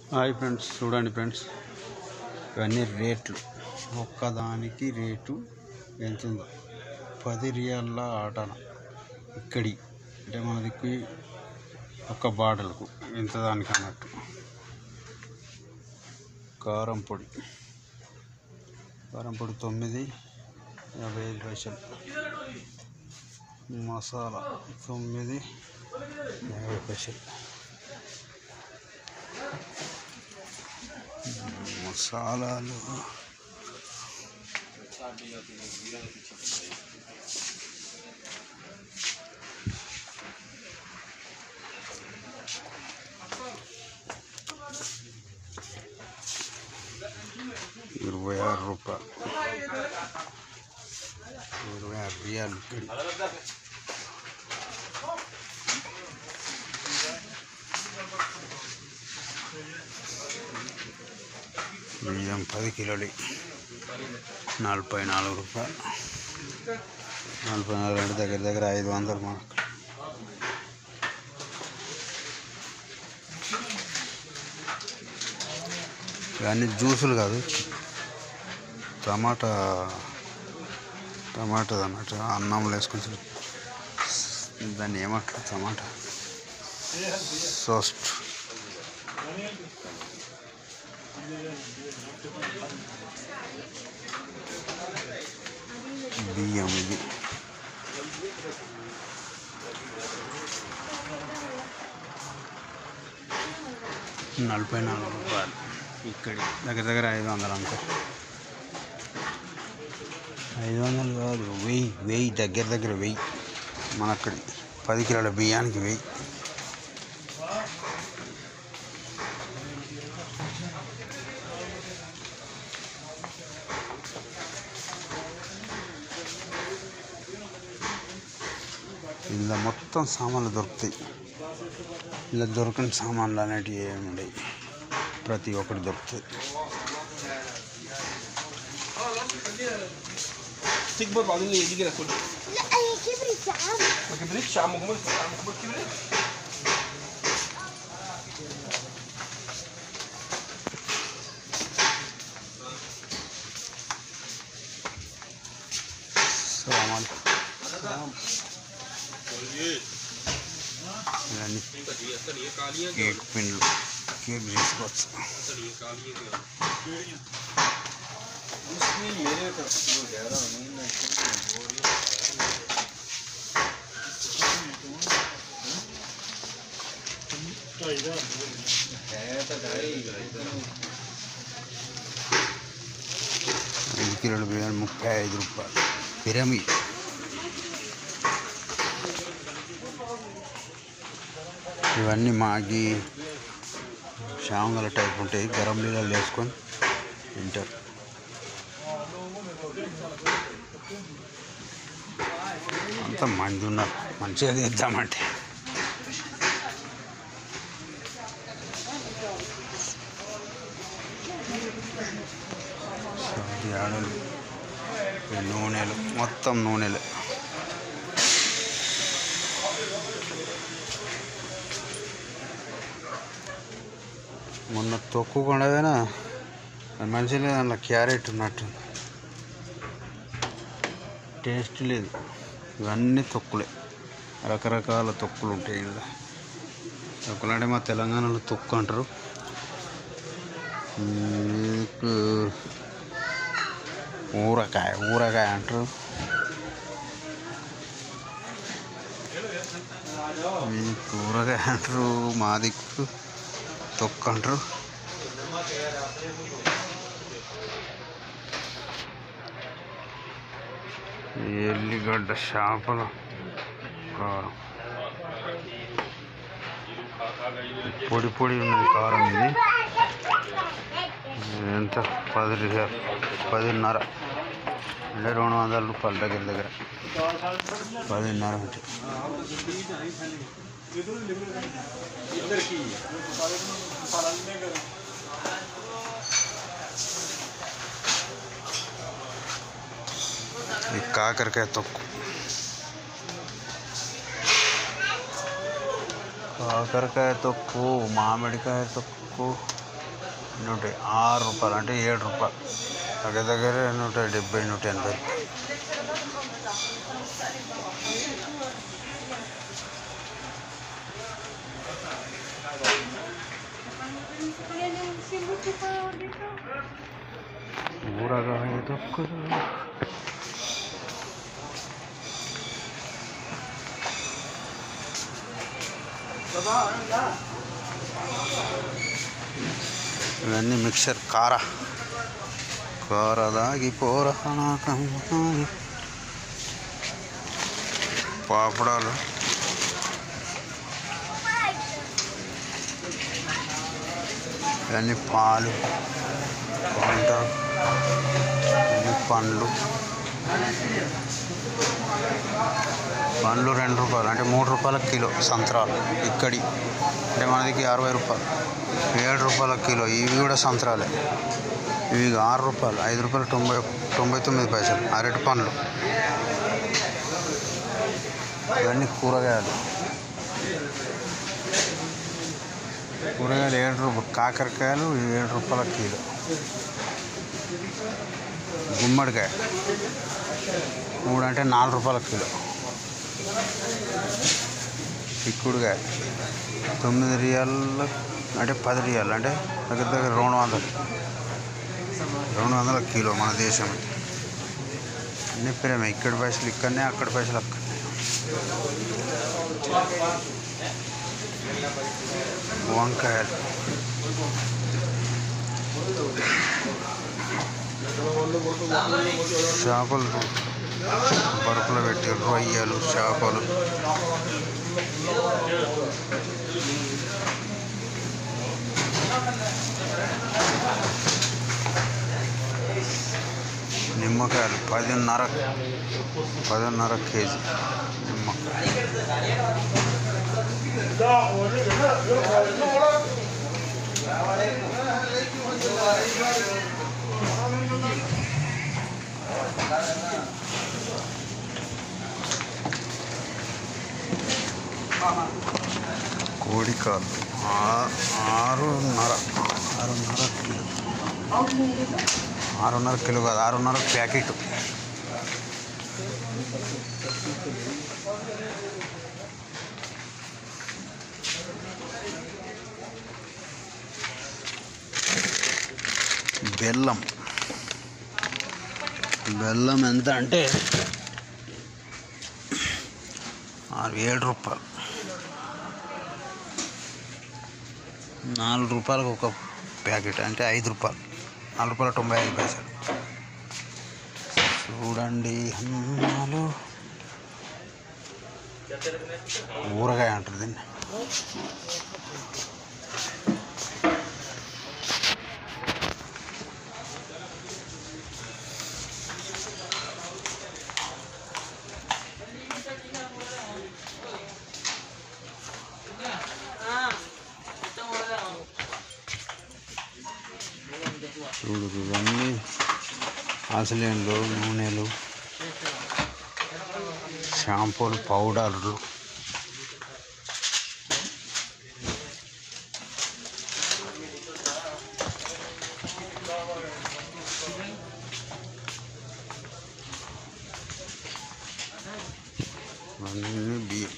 Hi friends చూడండి friends ఇవన్నీ రేట్లు ఒక్కదానికి రేటు ఎంత ఉందో పది రియల్ల ఆటన ఇక్కడి అంటే మన దిక్కు ఒక్క బాటలకు ఎంత దానికి అన్నట్టు కారం పొడి కారం పొడి తొమ్మిది యాభై ఐదు పైసలు మసాలా తొమ్మిది యాభై పైసలు మసాలాలు ఇరవై ఆరు రూపాయలు ఇరవై ఆరు రియాలు ఇక్కడి బియ్యం పది కిలోలు నలభై నాలుగు రూపాయలు నలభై నాలుగు అంటే దగ్గర దగ్గర ఐదు వందలు మనకు ఇవన్నీ జ్యూసులు కాదు టమాటా టమాటా అన్నట్టు అన్నంలో వేసుకొని తిన- దాన్ని ఏమంటారు టమాటా సోస్ట్ బియ్యం ఇది నలభై నాలుగు రూపాయలు ఇక్కడి దగ్గర దగ్గర ఐదు వందలు అంతే ఐదు వందలు కాదు వెయ్యి వెయ్యి దగ్గర దగ్గర వెయ్యి మన అక్కడి పది కిలోల బియ్యానికి వెయ్యి ఇలా మొత్తం సామాన్లు దొరుకుతాయి ఇలా దొరకని సామాన్లు అనేటివి ఏమి ఉండవు ప్రతి ఒక్కటి దొరుకుతుంది تكبر بعدين يجي كده كله لا هي كبرت يا عم ما كبرتش يا عم جمال يا عم جمال كبرت సలాం ఇవన్నీ కేక్ పిండ్లు కేక్ చేసుకోవచ్చు ఐదు కిలోల బిర్యానీ ముప్పై ఐదు రూపాయలు పిరమిడ్ ఇవన్నీ మాగి శామంగల టైప్ ఉంటాయి గరం నీళ్ళలో వేసుకొని తింటారు అంత మంది ఉన్నారు మంచిగా తీద్దామంటే సౌదీ ఆడలు ఈ నూనెలు మొత్తం నూనెలు మొన్న తొక్కు కొండవేనా మంచిగా అందులో క్యారెట్ ఉన్నట్టు టేస్ట్ లేదు ఇవన్నీ తొక్కులే రకరకాల తొక్కులు ఉంటాయి ఇలా తొక్కులు అంటే మా తెలంగాణలో తొక్కు అంటారు మీకు ఊరకాయ ఊరకాయ అంటారు మీకు ఊరకాయ అంటారు మా దిక్కు తొక్కు అంటారు ఎల్లిగడ్డ చేపల కారం పొడి పొడి ఉన్నది కారం ఇది ఎంత పది రిజర్ పదిన్నర అంటే రెండు వందల రూపాయల దగ్గర దగ్గర పదిన్నర అంటే ఈ కాకరకాయ తొక్కు కాకరకాయ తొక్కు మామిడికాయ తొక్కు నూట ఆరు రూపాయలు అంటే ఏడు రూపాయలు దగ్గర దగ్గర నూట డెబ్బై నూట ఎనభై రూపాయలు ఊరగాయ తొక్కులు ఇవన్నీ మిక్సర్ కార కార దాగి పోర పాపడాలు ఇవన్నీ పాలు పంట ఇవన్నీ పండ్లు పండ్లు రెండు రూపాయలు అంటే మూడు రూపాయల కిలో సంత్రాలు ఇక్కడి అంటే మనదికి అరవై రూపాయలు ఏడు రూపాయల కిలో ఇవి కూడా సంత్రాలే ఇవి ఆరు రూపాయలు ఐదు రూపాయలు తొంభై తొంభై తొమ్మిది పైసలు అరటి పండ్లు ఇవన్నీ కూరగాయలు కూరగాయలు ఏడు రూపాయలు కాకరకాయలు ఏడు రూపాయల కిలో గుమ్మడికాయ మూడు అంటే నాలుగు రూపాయల కిలో చిక్కుడుకాయ తొమ్మిది రియాల అంటే పది రియాలు అంటే దగ్గర దగ్గర రెండు వందలు రెండు వందల కిలో మన దేశం అన్ని ప్రేమ ఇక్కడ పైసలు ఇక్కడనే అక్కడ పైసలు అక్కడనే వంకాయలు చేపలు బరుపులో పెట్టి రొయ్యలు చేపలు నిమ్మకాయలు పదిన్నర పదిన్నర కేజీ నిమ్మకాయ కోడికాలు ఆ- ఆరున్నర ఆరున్నర కిలో ఆరున్నర కిలో కాదు ఆరున్నర ప్యాకెట్ బెల్లం బెల్లం ఎంత అంటే ఆరు ఏడు రూపాయలు నాలుగు రూపాయలకు ఒక ప్యాకెట్ అంటే ఐదు రూపాయలు నాలుగు రూపాయల తొంభై ఐదు పైసలు చూడండి అన్నాలు ఊరగాయ అంటారు దీన్ని చూడు ఇవన్నీ ఆసిలియన్లు నూనెలు షాంపూలు పౌడర్లు అన్నీ బియ్యం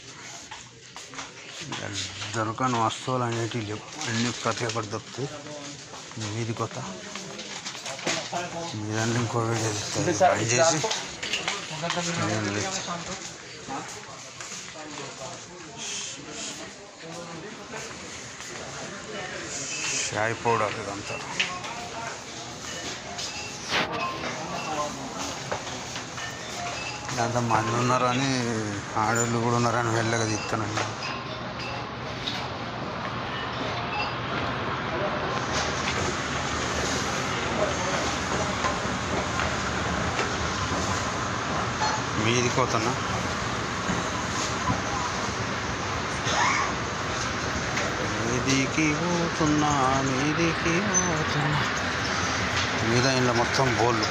దొరకని వస్తువులు అనేటివి లేవు అన్నీ ప్రతి ఒక్కటి దొరుకుతాయి మీది కొత్త మీ దాంట్లో ఇంకో వీడియో తీస్తాను బంద్ చేసి నేను తెస్తా. చాయ్ పౌడర్ ఇదంతా ఇదంతా మంది ఉన్నారని ఆడవాళ్ళు కూడా ఉన్నారని వెళ్ళగా తీస్తానండి మీది పోతున్నా మీదికి పోతున్నా మీదికి పోతున్నా మీద ఇంట్లో మొత్తం బోళ్ళు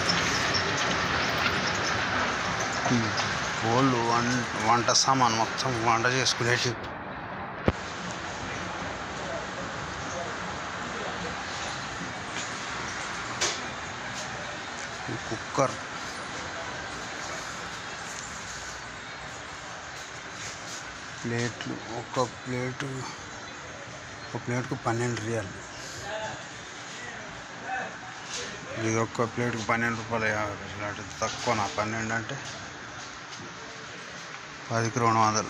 బోళ్ళు వం వంట సామాన్ మొత్తం వంట చేసుకునేటి కుక్కర్ ప్లేట్లు ఒక ప్లేటు ఒక ప్లేట్కు పన్నెండు రియాలు ఇది ఒక్క ప్లేట్కి పన్నెండు రూపాయలు యాభై పైసలు అంటే తక్కువ నా పన్నెండు అంటే పదికి రెండు వందలు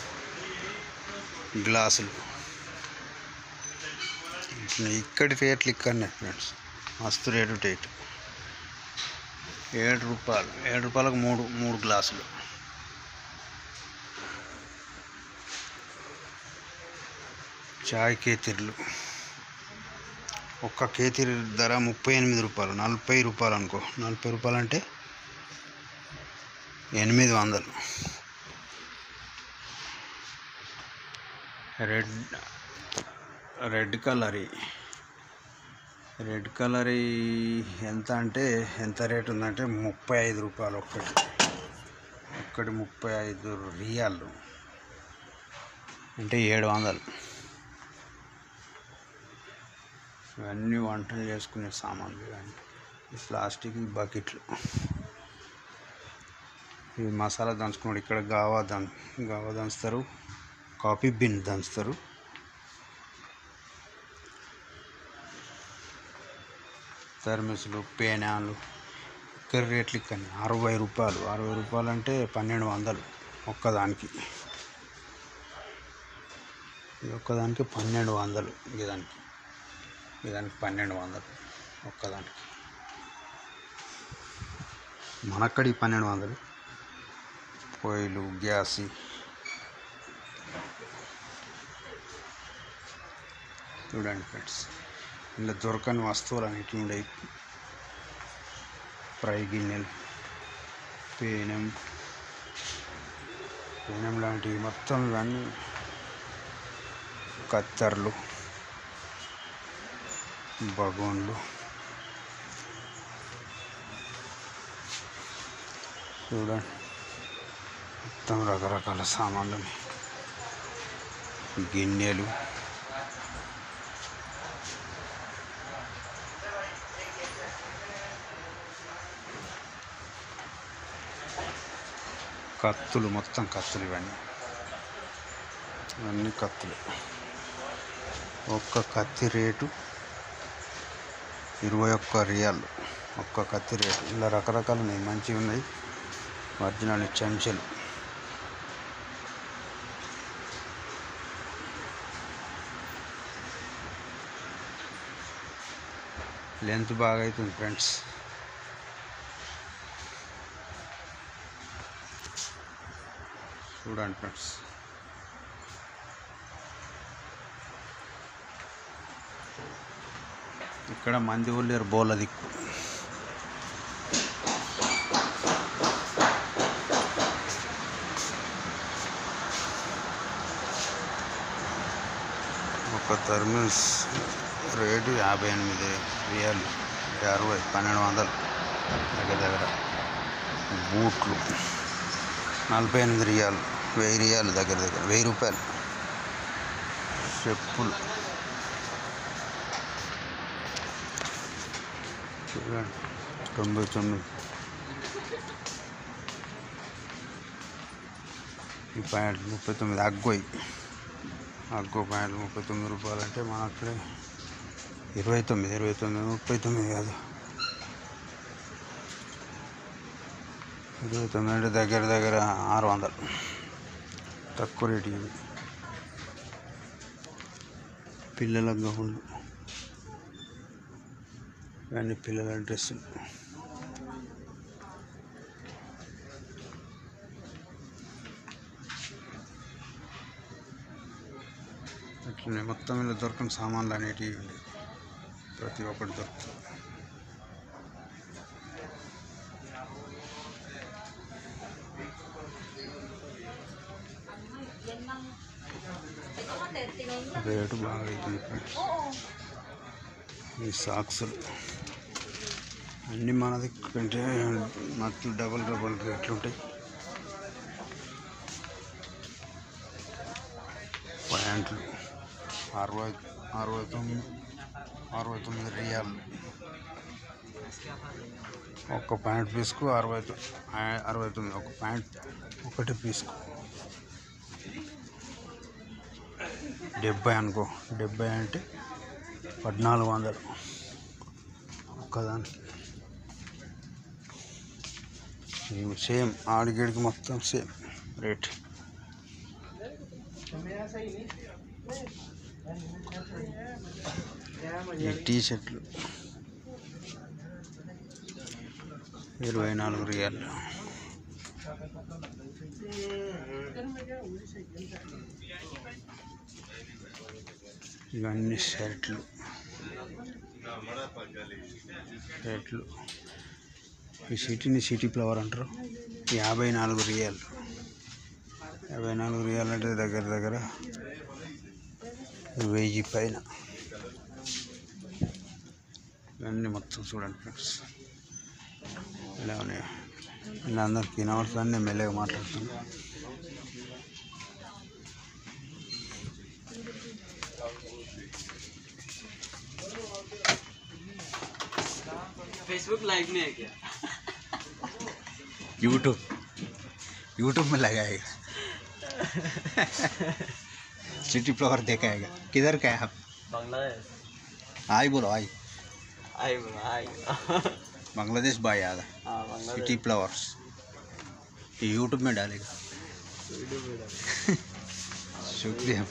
గ్లాసులు ఇక్కడి రేట్లు ఇక్కడనే ఫ్రెండ్స్ మస్తు రేటు రేటు ఏడు రూపాయలు ఏడు రూపాయలకు మూడు మూడు గ్లాసులు చాయ్ కేతిర్లు ఒక్క కేతిరి ధర ముప్పై ఎనిమిది రూపాయలు నలభై రూపాయలు అనుకో నలభై రూపాయలు అంటే ఎనిమిది వందలు red red colour red colour ఎంత అంటే ఎంత రేట్ ఉందంటే ముప్పై ఐదు రూపాయలు ఒక్కటి ఒక్కటి ముప్పై ఐదు రియాలు అంటే ఏడు వందలు ఇవన్నీ వంటలు చేసుకునే సామాన్లు ఇవన్నీ ఈ ప్లాస్టిక్ బకెట్లు ఈ మసాలా దంచుకున్నాడు ఇక్కడ గావా దం గావా దంచుతారు కాఫీ బిన్ దంచుతారు థర్మిస్లు పేనాలు ఇక్కడ రేట్లు ఇక్కడ అరవై రూపాయలు అరవై రూపాయలు అంటే పన్నెండు వందలు ఒక్కదానికి ఇది ఒక్కదానికి పన్నెండు వందలు ఇదానికి ఇదానికి పన్నెండు వందలు ఒక్కదానికి మనక్కడి పన్నెండు వందలు పొయ్యిలు గ్యాస్ చూడండి ఫ్రెండ్స్ ఇలా దొరకని వస్తువులు అనేటివి ఉండేవి ఫ్రై గిన్నెలు పేనం పేనం లాంటివి మొత్తం ఇవన్నీ కత్తర్లు బగోన్లు చూడండి మొత్తం రకరకాల సామాన్లు ఉన్నాయి. గిన్నెలు కత్తులు మొత్తం కత్తులు ఇవన్నీ ఇవన్నీ కత్తులు ఒక్క కత్తి రేటు ఇరవై ఒక్క రియాలు ఒక్క కత్తి రేటు ఇలా రకరకాలు ఉన్నాయి మంచివి ఉన్నాయి ఒరిజినల్ చెంచాలు లెంత్ బాగా అవుతుంది ఫ్రెండ్స్ చూడండి ఫ్రెండ్స్ ఇక్కడ మంది ఊళ్ళేరు బోల దిక్కు ఒక థర్మిస్ రేటు యాభై ఎనిమిది రియాలు అరవై పన్నెండు వందలు దగ్గర దగ్గర బూట్లు నలభై ఎనిమిది రియాలు వెయ్యి రియాలు దగ్గర దగ్గర వెయ్యి రూపాయలు చెప్పులు చూడండి తొంభై తొమ్మిది ఈ ప్యాంట్ ముప్పై తొమ్మిది అగ్గోయి అగ్గో ప్యాంట్ ముప్పై తొమ్మిది రూపాయలు అంటే మన అక్కడే ఇరవై తొమ్మిది ఇరవై తొమ్మిది ముప్పై తొమ్మిది కాదు ఇరవై తొమ్మిది అంటే దగ్గర దగ్గర ఆరు వందలు తక్కువ రేటు ఇవి పిల్లల గౌన్లు ఇవన్నీ పిల్లల డ్రెస్సులు అట్లనే మొత్తం ఇలా దొరకని సామాన్లు అనేటివి ఉండేవి ప్రతి ఒక్కటి దొరుకుతుంది రేటు బాగా అవుతుంది ఫ్రెండ్స్ ఈ సాక్సులు అన్నీ మనది కంటే నట్లు డబల్ డబల్ రేట్లు ఉంటాయి ప్యాంట్లు అరవై అరవై తొమ్మిది అరవై తొమ్మిది రియాలు ఒక్క ప్యాంట్ పీస్కు అరవై తొ- ఆ- అరవై తొమ్మిది ఒక ప్యాంట్ ఒకటి పీస్కు డెబ్బై అనుకో డెబ్బై అంటే పద్నాలుగు వందలు ఒక్కదానికి ఇవి సేమ్ ఆడిగడికి మొత్తం సేమ్ రేట్ ఈ టీ షర్ట్లు ఇరవై నాలుగు రియాలు ఇవన్నీ షర్ట్లు షర్ట్లు ఈ సిటీని సిటీ ఫ్లవర్ అంటారు యాభై నాలుగు రియాలు యాభై నాలుగు రియాలు అంటే దగ్గర దగ్గర వెయ్యి పైన ఇవన్నీ మొత్తం చూడండి ఫ్రెండ్స్ ఇలా ఉన్నాయి ఇలా అందరికి వినవడుతుంది నేను మెల్లగా మాట్లాడుతాను फेसबुक लाइव में है क्या यूट्यूब यूट्यूब में लगाएगा सिटी फ्लावर दिखाएगा किधर का है आप बांग्लादेश आई बोलो आई आई बोलो आई बांग्लादेश बाय आगा हाँ सिटी बांग्लादेश फ्लावर्स ये यूट्यूब में डालेगा वीडियो में डाल। शुक्रिया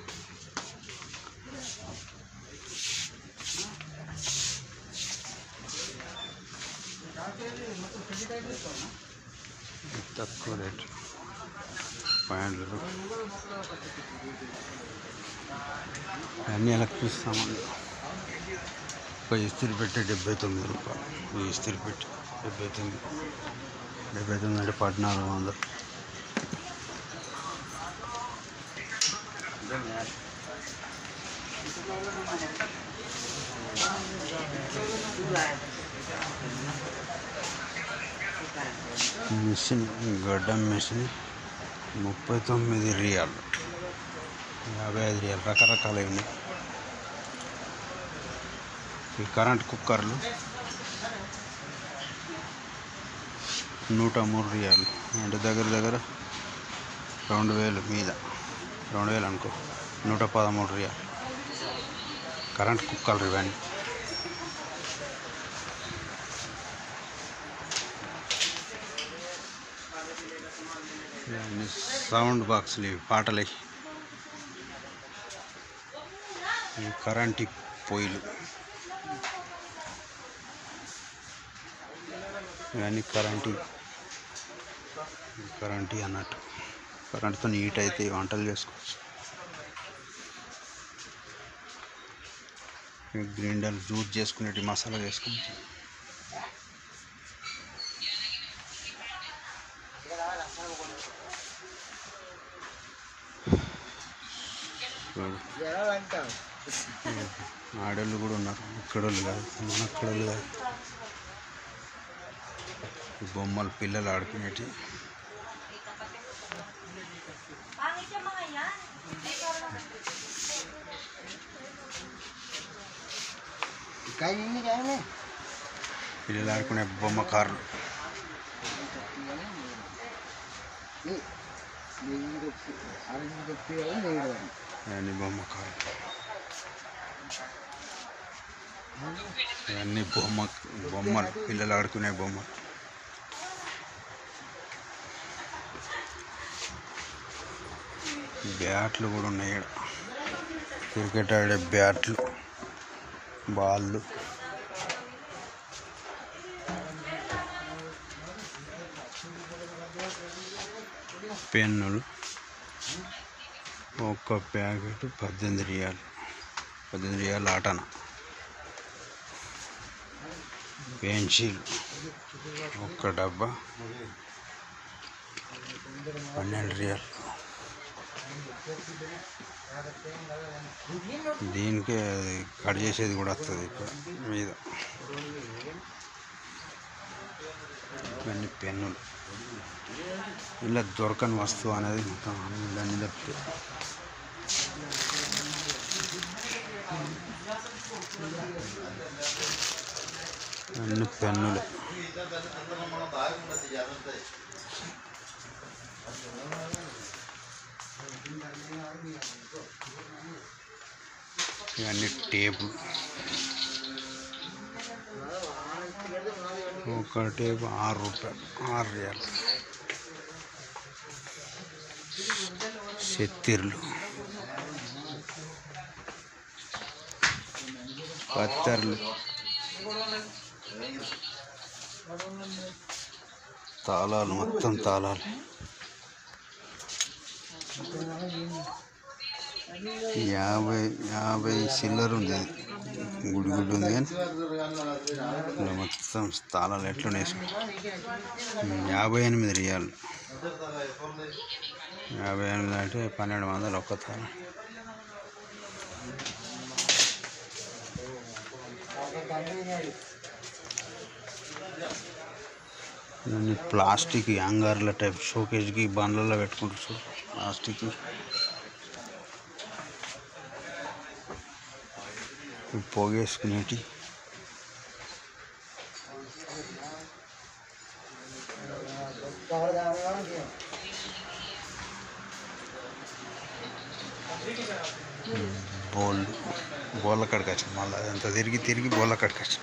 తక్కువ రేటు ప్యాంట్లు అన్నీ ఎలక్ట్రిక్ సామాన్లు ఒక ఇస్త్రీ పెట్టి డెబ్బై తొమ్మిది రూపాయలు ఈ ఇస్త్రీ పెట్టి డెబ్బై తొమ్మిది డెబ్బై తొమ్మిది అంటే పద్నాలుగు వందలు మిషన్ గడ్డం మిషన్ ముప్పై తొమ్మిది రియాలు యాభై ఐదు రియాలు రకరకాలవి ఉన్నాయి ఈ కరెంట్ కుక్కర్లు నూట మూడు రియాలు అంటే దగ్గర దగ్గర రెండు వేలు మీద రెండు వేలు అనుకో నూట పదమూడు రియాలు కరెంట్ కుక్కర్లు ఇవన్నీ ఇవన్నీ సౌండ్ బాక్సులు ఇవి పాటలు ఈ కరెంటు పొయ్యిలు ఇవన్నీ కరెంటు కరెంటు అన్నట్టు కరెంటుతో నీట్ అయితే ఈ వంటలు చేసుకోవచ్చు గ్రైండర్ జ్యూస్ చేసుకునేటి మసాలా చేసుకోవచ్చు చూడు. ఆడోళ్ళు కూడా ఉన్నారు ఇక్కడోళ్ళు కాదు మన ఇక్కడోళ్ళు కాదు ఈ బొమ్మలు పిల్లలు ఆడుకునేటి పిల్లలు ఆడుకునే బొమ్మ కార్లు ఇవన్నీ బొమ్మ కార్లు ఇవన్నీ బొమ్మ బొమ్మలు పిల్లలు ఆడుకునే బొమ్మలు బ్యాట్లు కూడా ఉన్నాయి ఈడ క్రికెట్ ఆడే బ్యాట్లు బాళ్ళు పెన్నులు ఒక్క ప్యాకెట్ పద్దెనిమిది రియాలు పద్దెనిమిది రియాలు ఆటన పెన్సిల్ ఒక్క డబ్బా పన్నెండు రియాలు దీనికే అది కట్ చేసేది కూడా వస్తుంది ఇక్కడ మీద ఇవన్నీ పెన్నులు ఇలా దొరకని వస్తువు అనేది మొత్తం అన్ని దొరుకుతాయి అన్ని పెన్నులు ఇవన్నీ టేబుల్ ఒక టేబుల్ ఆరు రూపాయలు ఆరు రియాలు చెత్తిర్లు కత్తెరలు తాళాలు మొత్తం తాళాలు యాభై యాభై చిల్లర ఉంది అది. గుడి గుడి ఉంది కానీ ఇలా మొత్తం తాళాలు ఎట్లా వేసి యాభై ఎనిమిది రియాలు యాభై ఎనిమిది అంటే పన్నెండు వందలు ఒక్క తాళం ఇవన్నీ ప్లాస్టిక్ యాంగర్ల టైప్ షోకేజ్కి బండ్లలో పెట్టుకుంటారు చూడు ప్లాస్టిక్ ఇవి పోగేసుకునేటి బోళ్ళు బోళ్ళ కాడికి వచ్చి మళ్ళీ అదంతా తిరిగి తిరిగి బోళ్ళ కాడికి వచ్చి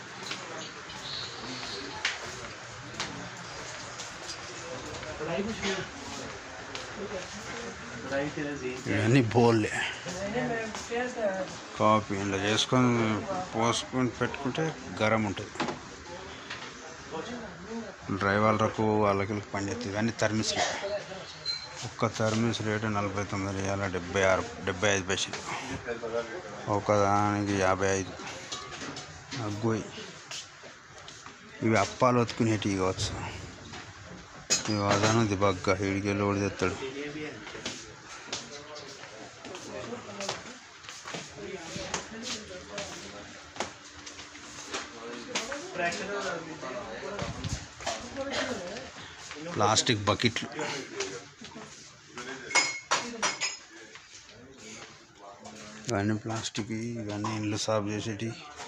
ఇవన్నీ బోల్లే కాఫీ ఇలా చేసుకొని పోసుకొని పెట్టుకుంటే గరం ఉంటుంది డ్రైవర్లకు వాళ్ళకి వీళ్ళకి పనిచేస్తుంది ఇవన్నీ తర్మిస్లు ఒక్క తర్మిస్ రేటు నలభై తొమ్మిది రియాల డెబ్బై ఆరు డెబ్బై ఐదు పైసలు ఒకదానికి యాభై ఐదు అగ్గోయి ఇవి అప్పాలు ఒత్తుకునేటివి కావచ్చు ఇవి అదనం దిబగ్గ ఇడికెళ్ళి ఓడి తెస్తాడు ప్లాస్టిక్ బకెట్లు ఇవన్నీ ప్లాస్టిక్ ఇవన్నీ ఇండ్లు సాఫ్ చేసేటి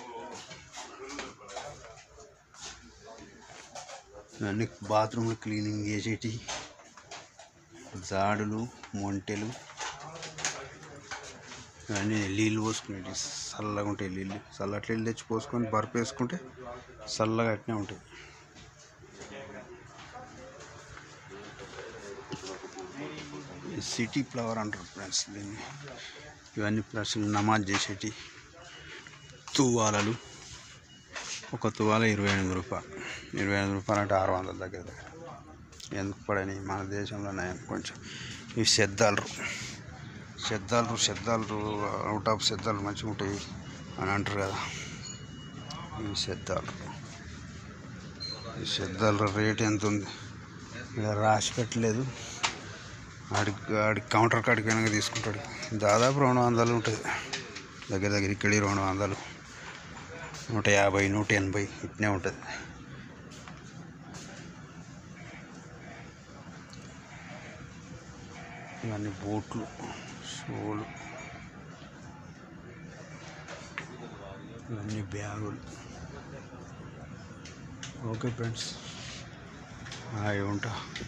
ఇవన్నీ బాత్రూమ్లు క్లీనింగ్ చేసేటి జాడులు మొంటెలు ఇవన్నీ నీళ్ళు పోసుకునేటి చల్లగా ఉంటాయి నీళ్ళు చల్లటి నీళ్ళు తెచ్చి పోసుకొని బర్ఫ్ వేసుకుంటే చల్లగా అట్నే ఉంటాయి ఈ సిటీ ఫ్లవర్ అంటారు ఫ్రెండ్స్ దీన్ని ఇవన్నీ ప్లస్ నమాజ్ చేసేటి తువ్వాలలు ఒక తువాల ఇరవై ఎనిమిది రూపాయలు ఇరవై ఎనిమిది రూపాయలు అంటే ఆరు వందల దగ్గర దగ్గర ఎందుకు పడని మన దేశంలో నయం కొంచెం ఇవి సెద్దాలరు సెద్దాలరు సెద్దాలరు అవుట్ ఆఫ్ సెద్దాలు మంచిగా ఉంటాయి అని అంటారు కదా ఇవి సెద్దాలరు ఈ సెద్దాల రేట్ ఎంత ఉంది ఇలా రాసి పెట్టలేదు ఆడికి ఆడికి కౌంటర్ కాడికి కనుక తీసుకుంటాడు దాదాపు రెండు వందలు ఉంటుంది దగ్గర దగ్గర ఇక్కడి రెండు వందలు నూట యాభై నూట ఎనభై ఇట్నే ఉంటుంది ఇవన్నీ బూట్లు షూలు ఇవన్నీ బ్యాగులు ఓకే ఫ్రెండ్స్ హాయ్ ఉంటా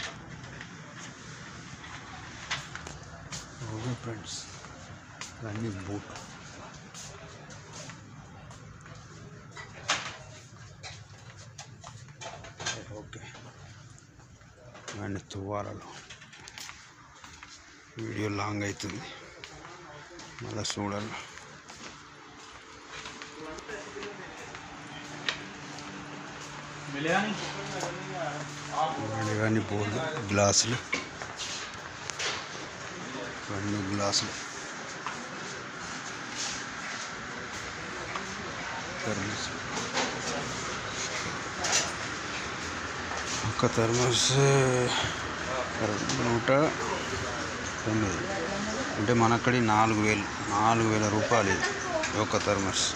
ఓకే ఫ్రెండ్స్ ఇవన్నీ బూట్ ఓకే ఇవన్నీ తువ్వాలలు వీడియో లాంగ్ అవుతుంది మళ్ళీ చూడాలి ఇవన్నీ ఇవన్నీ బోర్డు గ్లాసులు ఇవన్నీ గ్లాసులు థర్మస్ ఒక థర్మస్ నూట తొమ్మిది అంటే మనక్కడి నాలుగు వేలు నాలుగు వేల రూపాయలు ఇది ఒక థర్మస్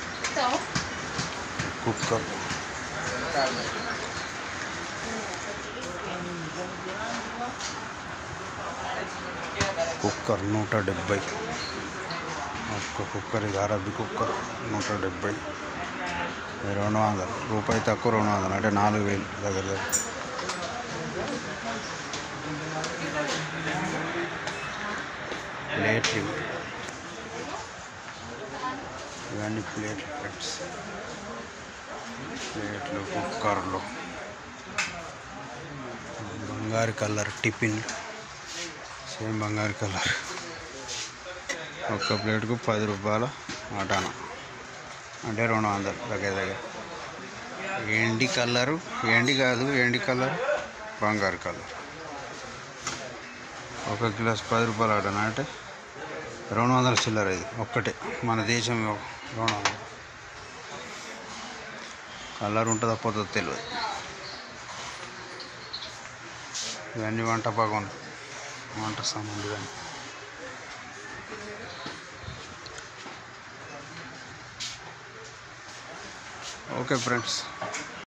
కుక్కర్ కుక్కర్ నూట డెబ్బై ఒక్క కుక్కర్ ఇది అరబి కుక్కర్ నూట డెబ్బై ఇది రెండు వందలు రూపాయి తక్కువ రెండు వందలు అంటే నాలుగు వేలు దగ్గర దగ్గర ప్లేట్లు ఇవి. ఇవన్నీ ప్లేట్లు ఫ్రెండ్స్ ప్లేట్లు కుక్కర్లు బంగారు కలర్ టిఫిన్ సేమ్ బంగారు కలర్ ఒక్క ప్లేట్కు పది రూపాయల మటన్ అంటే రెండు వందలు దగ్గర దగ్గర ఎండి కలరు ఎండి కాదు ఎండి కలర్ బంగారు కలర్ ఒక గ్లాస్ పది రూపాయలు ఆటన అంటే రెండు వందల చిల్లర ఇది ఒక్కటే మన దేశం రెండు వందలు కలర్ ఉంటుందో పోతుందో తెలియదు ఇవన్నీ వంట బాగుంది వంట సామాన్లు ఇవన్నీ ఓకే ఫ్రెండ్స్